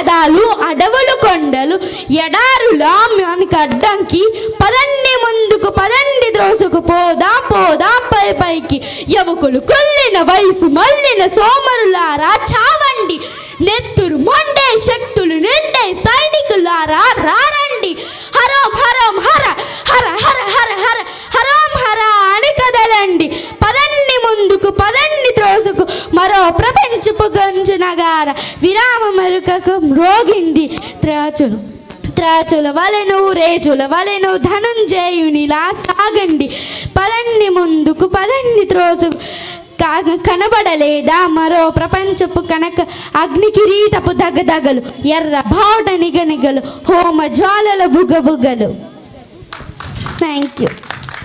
నదాలు అడవులు కొండలు ఎడారులా మనకు అడ్డంకి పదండి ముందుకు పదండి ద్రోసుకు పోదాం పోదాం పై పైకి యవకులు కొల్లిన వయసు మల్లిన సోమరులారా చావండి నెత్తురు మొండే శక్తులు నిండే సైనికులారా రారండి హరం హరం హర హర హర హర హర హరం హర అని కదలండి పదండి ముందుకు పదండి త్రోసుకు మరో ప్రపంచపు గంజు నగార విరామ మరుకకు మ్రోగింది త్రాచులు త్రాచుల వలెను రేచుల వలెను ధనంజయునిలా సాగండి పదండి ముందుకు పదండి త్రోసుకు కా- కనబడలేదా మరో ప్రపంచపు కనక అగ్ని కిరీటపు దగదగలు ఎర్ర బావుట నిగనిగలు హోమ జ్వాలల బుగబుగలు థ్యాంక్ యూ